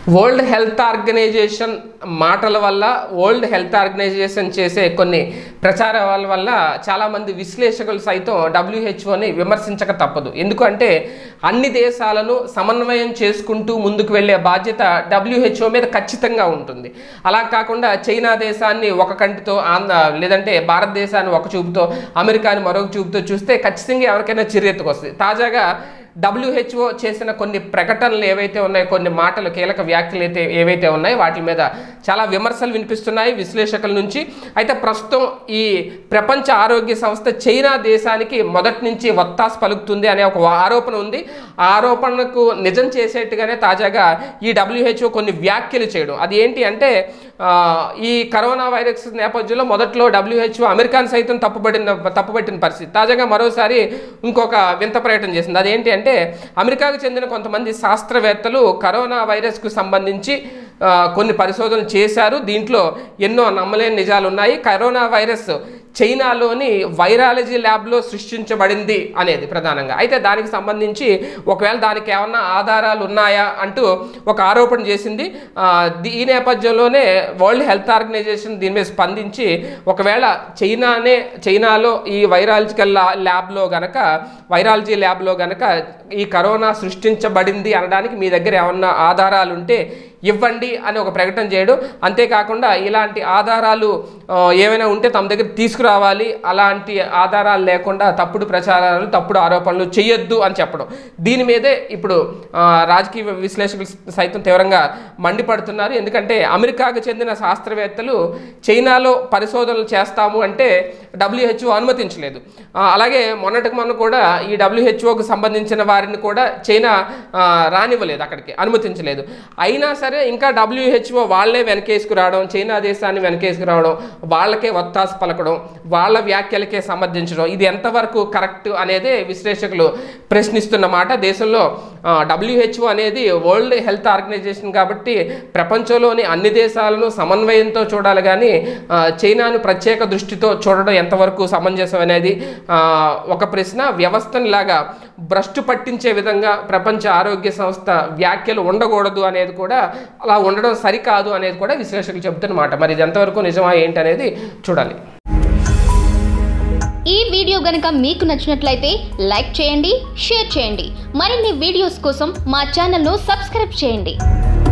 world health organisation మాటల వల్ల world health organisation చేసే కొన్ని ప్రచారాల వల్ల చాలామంది విశ్లేషకులు సైతం డబ్ల్యూహెచ్ఓని విమర్శించక తప్పదు ఎందుకంటే అన్ని దేశాలను సమన్వయం చేసుకుంటూ ముందుకు వెళ్ళే బాధ్యత డబ్ల్యూహెచ్ఓ మీద ఖచ్చితంగా ఉంటుంది అలా కాకుండా చైనా దేశాన్ని ఒక కంటితో ఆంధ్ర లేదంటే భారతదేశాన్ని ఒక చూపుతో అమెరికాని మరొక చూపుతో చూస్తే ఖచ్చితంగా ఎవరికైనా చిరెత్తుకొస్తుంది తాజాగా డబ్ల్యూహెచ్ఓ చేసిన కొన్ని ప్రకటనలు ఏవైతే ఉన్నాయో కొన్ని మాటలు కీలక వ్యాఖ్యలు అయితే ఏవైతే ఉన్నాయో వాటి మీద చాలా విమర్శలు వినిపిస్తున్నాయి విశ్లేషకుల నుంచి అయితే ప్రస్తుతం ఈ ప్రపంచ ఆరోగ్య సంస్థ చైనా దేశానికి మొదటి నుంచి వత్తాసు పలుకుతుంది అనే ఒక ఆరోపణ ఉంది ఆ ఆరోపణకు నిజం చేసేట్టుగానే తాజాగా ఈ డబ్ల్యూహెచ్ఓ కొన్ని వ్యాఖ్యలు చేయడం అది ఏంటి అంటే ఆ, ఈ కరోనా వైరస్ నేపథ్యంలో మొదట్లో డబ్ల్యూహెచ్ఓ అమెరికాను సైతం తప్పుపడిన తప్పుపట్టిన పరిస్థితి తాజాగా మరోసారి ఇంకొక వింత ప్రకటన చేసింది అదేంటి అంటే అమెరికాకు చెందిన కొంతమంది శాస్త్రవేత్తలు కరోనా వైరస్కు సంబంధించి ఆ, కొన్ని పరిశోధనలు చేశారు దీంట్లో ఎన్నో నమ్మలేని నిజాలు ఉన్నాయి కరోనా వైరస్ చైనాలోని వైరాలజీ ల్యాబ్లో సృష్టించబడింది అనేది ప్రధానంగా అయితే దానికి సంబంధించి ఒకవేళ దానికి ఏమన్నా ఆధారాలు ఉన్నాయా అంటూ ఒక ఆరోపణ చేసింది ఆ, ది- ఈ నేపథ్యంలోనే వరల్డ్ హెల్త్ ఆర్గనైజేషన్ దీని మీద స్పందించి ఒకవేళ చైనానే చైనాలో ఈ వైరాలజికల్ ల్యాబ్లో గనక వైరాలజీ ల్యాబ్లో గనక ఈ కరోనా సృష్టించబడింది అనడానికి మీ దగ్గర ఏమన్నా ఆధారాలు ఉంటే ఇవ్వండి అని ఒక ప్రకటన చేయడం అంతేకాకుండా ఇలాంటి ఆధారాలు ఆ, ఏమైనా ఉంటే తమ దగ్గర తీసుకురావాలి అలాంటి ఆధారాలు లేకుండా తప్పుడు ప్రచారాలు తప్పుడు ఆరోపణలు చేయొద్దు అని చెప్పడం దీని మీదే ఇప్పుడు ఆ, రాజకీయ విశ్లేషకులు సైతం తీవ్రంగా మండిపడుతున్నారు ఎందుకంటే అమెరికాకు చెందిన శాస్త్రవేత్తలు చైనాలో పరిశోధనలు చేస్తాము అంటే డబ్ల్యూహెచ్ఓ అనుమతించలేదు ఆ, అలాగే మొన్నటికి మొన్న కూడా ఈ డబ్ల్యూహెచ్ఓకు సంబంధించిన వారిని కూడా చైనా ఆ, రానివ్వలేదు అక్కడికి అనుమతించలేదు అయినా సరే ఇంకా డబ్ల్యూహెచ్ఓ వాళ్ళే వెనకేసుకురావడం చైనా దేశాన్ని వెనకేసుకురావడం వాళ్ళకే వత్తాసు పలకడం వాళ్ళ వ్యాఖ్యలకే సమర్థించడం ఇది ఎంతవరకు కరెక్ట్ అనేదే విశ్లేషకులు ప్రశ్నిస్తున్న మాట దేశంలో డబ్ల్యూహెచ్ఓ అనేది వరల్డ్ హెల్త్ ఆర్గనైజేషన్ కాబట్టి ప్రపంచంలోని అన్ని దేశాలను సమన్వయంతో చూడాలి కానీ ఆ, చైనాను ప్రత్యేక దృష్టితో చూడడం ఎంతవరకు సమంజసం అనేది ఆ, ఒక ప్రశ్న వ్యవస్థను లాగా భ్రష్టు పట్టించే విధంగా ప్రపంచ ఆరోగ్య సంస్థ వ్యాఖ్యలు ఉండకూడదు అనేది కూడా అలా ఉండడం సరికాదు అనేది కూడా విశ్లేషకులు చెబుతున్నమాట మరి ఇది ఎంతవరకు నిజమా ఏంటి అనేది చూడాలి ఈ వీడియో గనుక మీకు నచ్చినట్లయితే లైక్ చేయండి షేర్ చేయండి మరిన్ని వీడియోస్ కోసం మా ఛానల్ను సబ్స్క్రైబ్ చేయండి